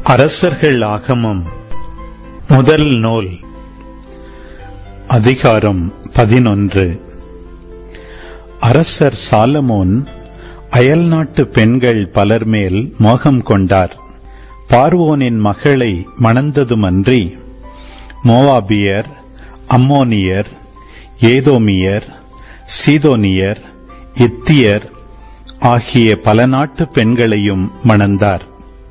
அரசர்கள் ஆகமம் முதல் நூல் அதிகாரம் பதினொன்று அரசர் சாலமோன் அயல்நாட்டு பெண்கள் பலர் மேல் மோகம் கொண்டார் பார்வோனின் மகளை மணந்ததுமன்றி மோவாபியர் அம்மோனியர் ஏதோமியர் சீதோனியர் இத்தியர் ஆகிய பல நாட்டு பெண்களையும் மணந்தார்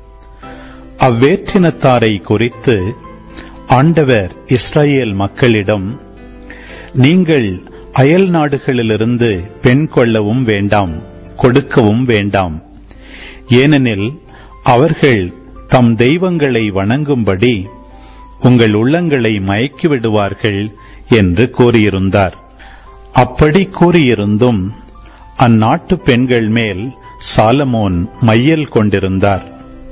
அவ்வேற்றினத்தாரை குறித்து ஆண்டவர் இஸ்ரேல் மக்களிடம் நீங்கள் அயல் நாடுகளிலிருந்து பெண் கொள்ளவும் வேண்டாம் கொடுக்கவும் வேண்டாம் ஏனெனில் அவர்கள் தம் தெய்வங்களை வணங்கும்படி உங்கள் உள்ளங்களை மயக்கிவிடுவார்கள் என்று கூறியிருந்தார் அப்படி கூறியிருந்தும் அந்நாட்டு பெண்கள் மேல் சாலமோன் மையல் கொண்டிருந்தார்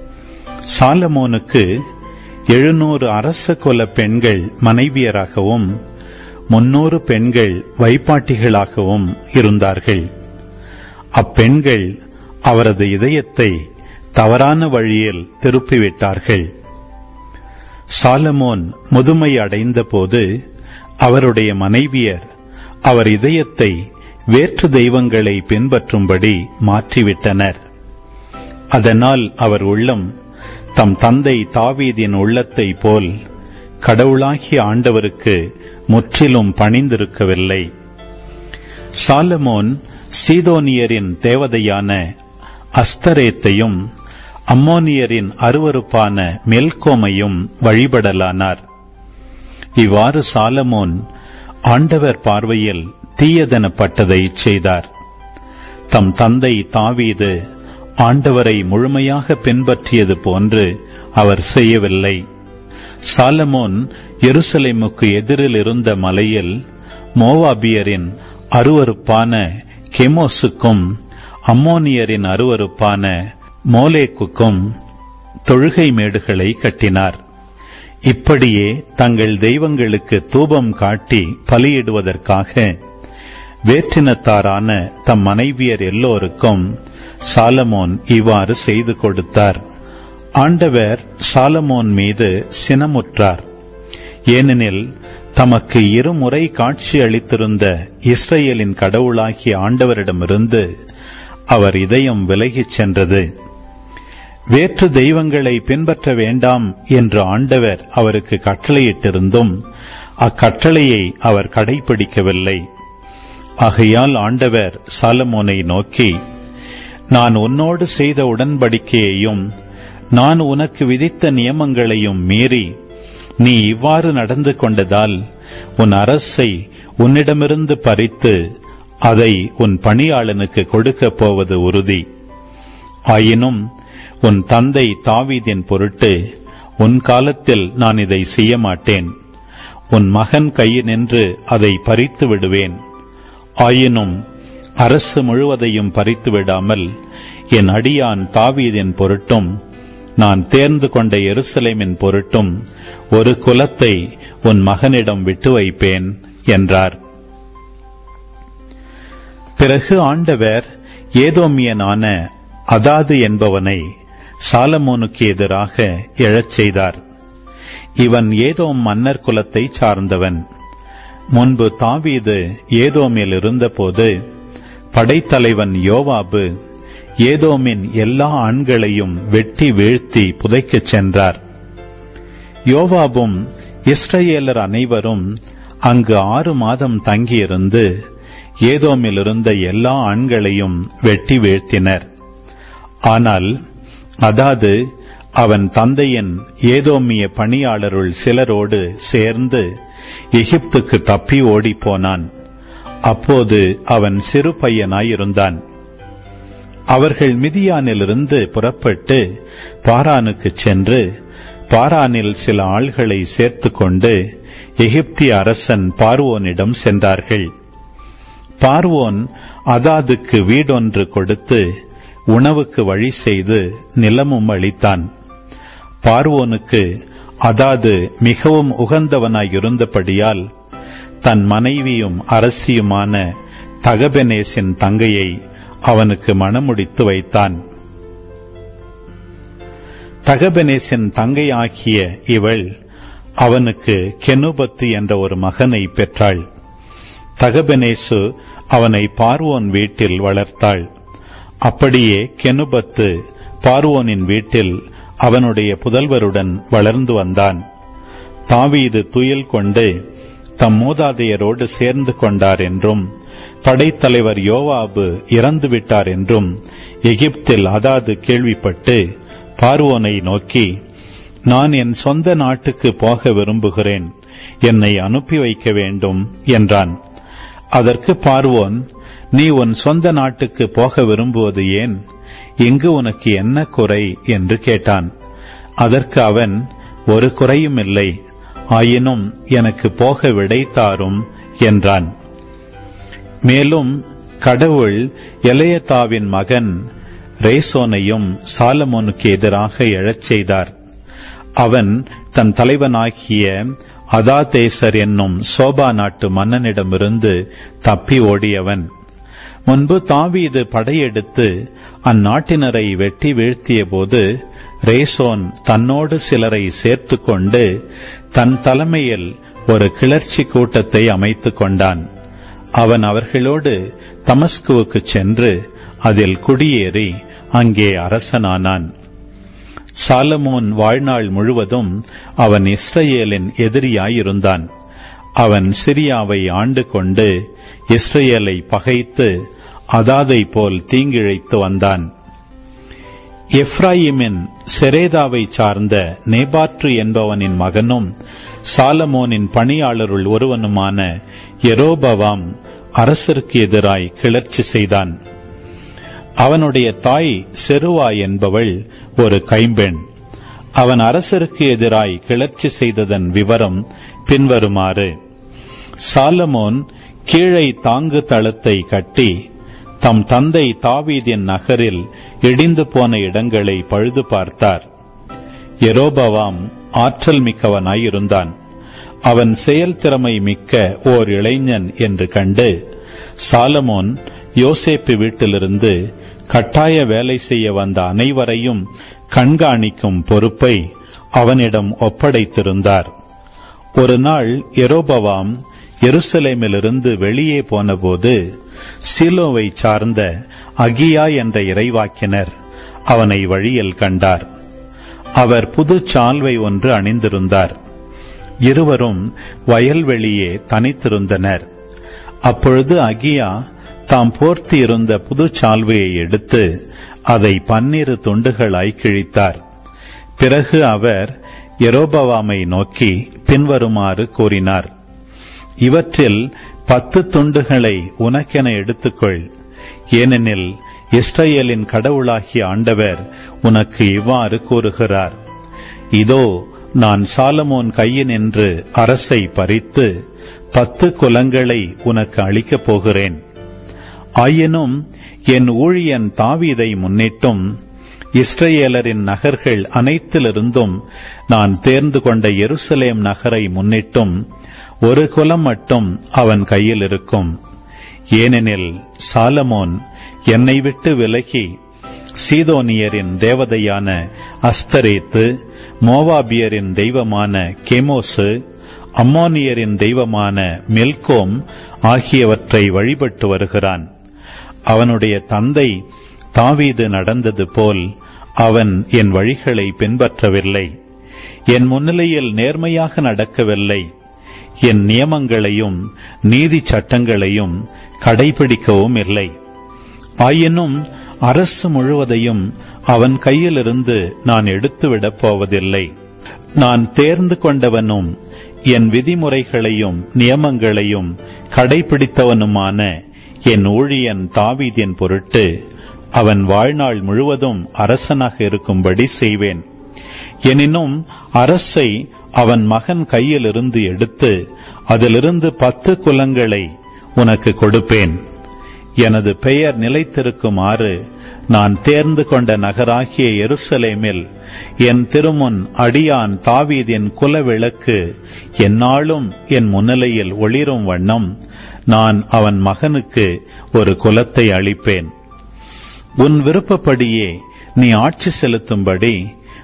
சாலமோனுக்கு எழுநூறு அரச குல பெண்கள் மனைவியராகவும் முன்னூறு பெண்கள் வைப்பாட்டிகளாகவும் இருந்தார்கள் அப்பெண்கள் அவரது இதயத்தை தவறான வழியில் திருப்பிவிட்டார்கள் சாலமோன் முதுமை அடைந்தபோது அவருடைய மனைவியர் அவர் இதயத்தை வேற்று தெய்வங்களை பின்பற்றும்படி மாற்றிவிட்டனர் அதனால் அவர் உள்ளம் தம் தந்தை தாவீதின் உள்ளத்தை போல் கடவுளாகிய ஆண்டவருக்கு முற்றிலும் பணிந்திருக்கவில்லை சாலமோன் சீதோனியரின் தேவதையான அஸ்தரேத்தையும் அம்மோனியரின் அருவருப்பான மெல்கோமையும் வழிபடலானார் இவ்வாறு சாலமோன் ஆண்டவர் பார்வையில் தீயதனப்பட்டதை செய்தார் தம் தந்தை தாவீது ஆண்டவரை முழுமையாக பின்பற்றியது போன்று அவர் செய்யவில்லை சாலமோன் எருசலேமுக்கு எதிரில் இருந்த மலையில் மோவாபியரின் அருவருப்பான கெமோசுக்கும் அம்மோனியரின் அருவருப்பான மோலேக்குக்கும் தொழுகை மேடுகளை கட்டினார் இப்படியே தங்கள் தெய்வங்களுக்கு தூபம் காட்டி பலியிடுவதற்காக வேற்றினத்தாரான தம் மனைவியர் எல்லோருக்கும் சாலமோன் இவ்வாறு செய்து கொடுத்தார் ஆண்டவர் சாலமோன் மீது சினமுற்றார் ஏனெனில் தமக்கு இருமுறை காட்சி அளித்திருந்த இஸ்ரேலின் கடவுளாகிய ஆண்டவரிடமிருந்து அவர் இதயம் விலகிச் சென்றது வேற்று தெய்வங்களை பின்பற்ற வேண்டாம் என்று ஆண்டவர் அவருக்கு கட்டளையிட்டிருந்தும் அக்கட்டளையை அவர் கடைபிடிக்கவில்லை ஆகையால் ஆண்டவர் சாலமோனை நோக்கி நான் உன்னோடு செய்த உடன்படிக்கையையும் நான் உனக்கு விதித்த நியமங்களையும் மீறி நீ இவ்வாறு நடந்து கொண்டதால் உன் அரசை உன்னிடமிருந்து பறித்து அதை உன் பணியாளனுக்கு கொடுக்கப் போவது உறுதி ஆயினும் உன் தந்தை தாவீதின் பொருட்டு உன் காலத்தில் நான் இதை செய்ய மாட்டேன் உன் மகன் கையினின்று அதை பறித்து விடுவேன் ஆயினும் அரசு முழுவதையும் பறித்து விடாமல் என் அடியான் தாவீதின் பொருட்டும் நான் தேர்ந்து கொண்ட எருசலேமின் பொருட்டும் ஒரு குலத்தை உன் மகனிடம் விட்டு வைப்பேன் என்றார் பிறகு ஆண்டவர் ஏதோமியனான அதாது என்பவனை சாலமோனுக்கு எதிராக எழச் செய்தார் இவன் ஏதோம் மன்னர் குலத்தை சார்ந்தவன் முன்பு தாவீது ஏதோமில் இருந்தபோது படைத்தலைவன் யோவாபு ஏதோமின் எல்லா ஆண்களையும் வெட்டி வீழ்த்தி புதைக்கச் சென்றார் யோவாபும் இஸ்ரேலர் அனைவரும் அங்கு ஆறு மாதம் தங்கியிருந்து ஏதோமில் இருந்த எல்லா ஆண்களையும் வெட்டி வீழ்த்தினர் ஆனால் அதாது அவன் தந்தையின் ஏதோமிய பணியாளருள் சிலரோடு சேர்ந்து எகிப்துக்கு தப்பி ஓடிப்போனான் அப்போது அவன் சிறு பையனாயிருந்தான் அவர்கள் மிதியானிலிருந்து புறப்பட்டு பாரானுக்கு சென்று பாரானில் சில ஆள்களை சேர்த்து கொண்டு எகிப்திய அரசன் பார்வோனிடம் சென்றார்கள் பார்வோன் அதாதுக்கு வீடொன்று கொடுத்து உணவுக்கு வழி செய்து நிலமும் அளித்தான் பார்வோனுக்கு அதாது மிகவும் உகந்தவனாயிருந்தபடியால் தன் மனைவியும் அரசியுமான தகபெனேசின் தங்கையை அவனுக்கு மணமுடித்து வைத்தான் தகபெனேசின் தங்கையாகிய இவள் அவனுக்கு கெனுபத்து என்ற ஒரு மகனை பெற்றாள் தகபெனேசு அவனை பார்வோன் வீட்டில் வளர்த்தாள் அப்படியே கெனுபத்து பார்வோனின் வீட்டில் அவனுடைய புதல்வருடன் வளர்ந்து வந்தான் தாவீது துயில் கொண்டு தம் மூதாதையரோடு சேர்ந்து கொண்டார் என்றும் படைத்தலைவர் யோவாபு இறந்துவிட்டார் என்றும் எகிப்தில் அதாது கேள்விப்பட்டு பார்வோனை நோக்கி நான் என் சொந்த நாட்டுக்கு போக விரும்புகிறேன் என்னை அனுப்பி வைக்க வேண்டும் என்றான் அதற்கு பார்வோன் நீ உன் சொந்த நாட்டுக்கு போக விரும்புவது ஏன் இங்கு உனக்கு என்ன குறை என்று கேட்டான் அதற்கு அவன் ஒரு குறையும் இல்லை ஆயினும் எனக்கு போக விடை தாரும் என்றான் மேலும் கடவுள் எலையத்தாவின் மகன் ரேசோனையும் சாலமோனுக்கு எதிராக எழச் செய்தார் அவன் தன் தலைவனாகிய அதாதேசர் என்னும் சோபா நாட்டு மன்னனிடமிருந்து தப்பி ஓடியவன் முன்பு தாவீது படையெடுத்து அந்நாட்டினரை வெட்டி வீழ்த்திய போது ரேசோன் தன்னோடு சிலரை சேர்த்து கொண்டு தன் தலைமையில் ஒரு கிளர்ச்சி கூட்டத்தை அமைத்துக் கொண்டான் அவன் அவர்களோடு தமஸ்குவுக்கு சென்று அதில் குடியேறி அங்கே அரசனானான் சாலமோன் வாழ்நாள் முழுவதும் அவன் இஸ்ரேலின் எதிரியாயிருந்தான் அவன் சிரியாவை ஆண்டு கொண்டு இஸ்ரேலை பகைத்து அதாதை போல் தீங்கிழைத்து வந்தான் எப்ராயிமின் செரேதாவை சார்ந்த நேபாற்று என்பவனின் மகனும் சாலமோனின் பணியாளருள் ஒருவனுமான எரோபவாம் அரசருக்கு எதிராய் கிளர்ச்சி செய்தான் அவனுடைய தாய் செருவா என்பவள் ஒரு கைம்பெண் அவன் அரசருக்கு எதிராய் கிளர்ச்சி செய்ததன் விவரம் பின்வருமாறு சாலமோன் கீழை தாங்கு தளத்தை கட்டி தம் தந்தை தாவீதின் நகரில் இடிந்து போன இடங்களை பழுது பார்த்தார் எரோபவாம் ஆற்றல் மிக்கவனாயிருந்தான் அவன் செயல்திறமை மிக்க ஓர் இளைஞன் என்று கண்டு சாலமோன் யோசேப்பு வீட்டிலிருந்து கட்டாய வேலை செய்ய வந்த அனைவரையும் கண்காணிக்கும் பொறுப்பை அவனிடம் ஒப்படைத்திருந்தார் ஒரு நாள் எரோபவாம் எருசலேமிலிருந்து வெளியே போனபோது சீலோவை சார்ந்த அகியா என்ற இறைவாக்கினர் அவனை வழியில் கண்டார் அவர் புது சால்வை ஒன்று அணிந்திருந்தார் இருவரும் வயல்வெளியே தனித்திருந்தனர் அப்பொழுது அகியா தாம் போர்த்தி இருந்த புது சால்வையை எடுத்து அதை பன்னிரு துண்டுகளாய் கிழித்தார் பிறகு அவர் எரோபவாமை நோக்கி பின்வருமாறு கூறினார் இவற்றில் பத்து துண்டுகளை உனக்கென எடுத்துக்கொள் ஏனெனில் இஸ்ரேலின் கடவுளாகிய ஆண்டவர் உனக்கு இவ்வாறு கூறுகிறார் இதோ நான் சாலமோன் கையினின்று அரசை பறித்து பத்து குலங்களை உனக்கு அளிக்கப் போகிறேன் ஆயினும் என் ஊழியன் தாவீதை முன்னிட்டும் இஸ்ரேலரின் நகர்கள் அனைத்திலிருந்தும் நான் தேர்ந்து கொண்ட எருசலேம் நகரை முன்னிட்டும் ஒரு குலம் மட்டும் அவன் கையில் இருக்கும் ஏனெனில் சாலமோன் என்னை விட்டு விலகி சீதோனியரின் தேவதையான அஸ்தரேத்து மோவாபியரின் தெய்வமான கெமோசு அம்மோனியரின் தெய்வமான மெல்கோம் ஆகியவற்றை வழிபட்டு வருகிறான் அவனுடைய தந்தை தாவீது நடந்தது போல் அவன் என் வழிகளை பின்பற்றவில்லை என் முன்னிலையில் நேர்மையாக நடக்கவில்லை என் நியமங்களையும் நீதி சட்டங்களையும் கடைபிடிக்கவும் இல்லை ஆயினும் அரசு முழுவதையும் அவன் கையிலிருந்து நான் எடுத்துவிடப் போவதில்லை நான் தேர்ந்து கொண்டவனும் என் விதிமுறைகளையும் நியமங்களையும் கடைபிடித்தவனுமான என் ஊழியன் தாவீதின் பொருட்டு அவன் வாழ்நாள் முழுவதும் அரசனாக இருக்கும்படி செய்வேன் எனினும் அரசை அவன் மகன் கையிலிருந்து எடுத்து அதிலிருந்து பத்து குலங்களை உனக்கு கொடுப்பேன் எனது பெயர் நிலைத்திருக்குமாறு நான் தேர்ந்து கொண்ட நகராகிய எருசலேமில் என் திருமுன் அடியான் தாவீதின் குலவிளக்கு எந்நாளும் என் முன்னிலையில் ஒளிரும் வண்ணம் நான் அவன் மகனுக்கு ஒரு குலத்தை அளிப்பேன் உன் விருப்பப்படியே நீ ஆட்சி செலுத்தும்படி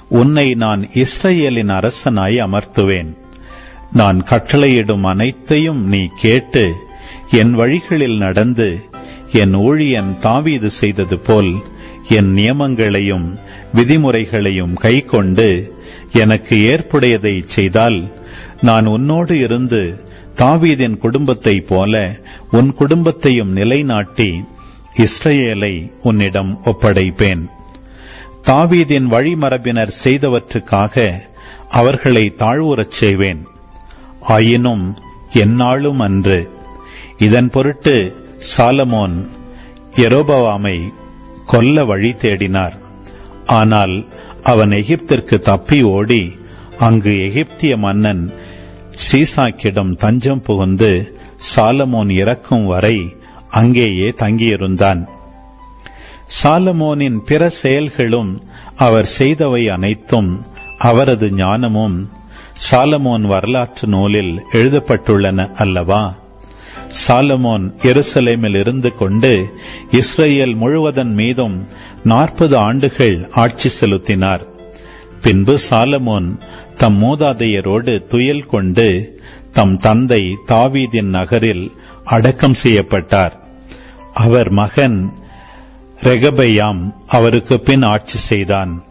உன்னை நான் இஸ்ரேலின் அரசனாய் அமர்த்துவேன் நான் கட்டளையிடும் அனைத்தையும் நீ கேட்டு என் வழிகளில் நடந்து என் ஊழியன் தாவீது செய்தது போல் என் நியமங்களையும் விதிமுறைகளையும் கைக்கொண்டு எனக்கு ஏற்புடையதை செய்தால் நான் உன்னோடு இருந்து தாவீதின் குடும்பத்தைப் போல உன் குடும்பத்தையும் நிலைநாட்டி இஸ்ரேலை உன்னிடம் ஒப்படைப்பேன் தாவீதின் வழிமரபினர் செய்தவற்றுக்காக அவர்களை தாழ்வுறச் செய்வேன் ஆயினும் எந்நாளும் அன்று இதன் பொருட்டு சாலமோன் எரோபவாமை கொல்ல வழி தேடினார் ஆனால் அவன் எகிப்திற்கு தப்பி ஓடி அங்கு எகிப்திய மன்னன் சீசாக்கிடம் தஞ்சம் புகுந்து சாலமோன் இறக்கும் வரை அங்கேயே தங்கியிருந்தான் சாலமோனின் பிற செயல்களும் அவர் செய்தவை அனைத்தும் அவரது ஞானமும் சாலமோன் வரலாற்று நூலில் எழுதப்பட்டுள்ளன அல்லவா சாலமோன் எருசலேமில் இருந்து கொண்டு இஸ்ரேல் முழுவதன் மீதும் நாற்பது ஆண்டுகள் ஆட்சி செலுத்தினார் பின்பு சாலமோன் தம் மூதாதையரோடு துயல் கொண்டு தம் தந்தை தாவீதின் நகரில் அடக்கம் செய்யப்பட்டார் அவர் மகன் ரெகபயாம் அவருக்கு பின் ஆட்சி செய்தான்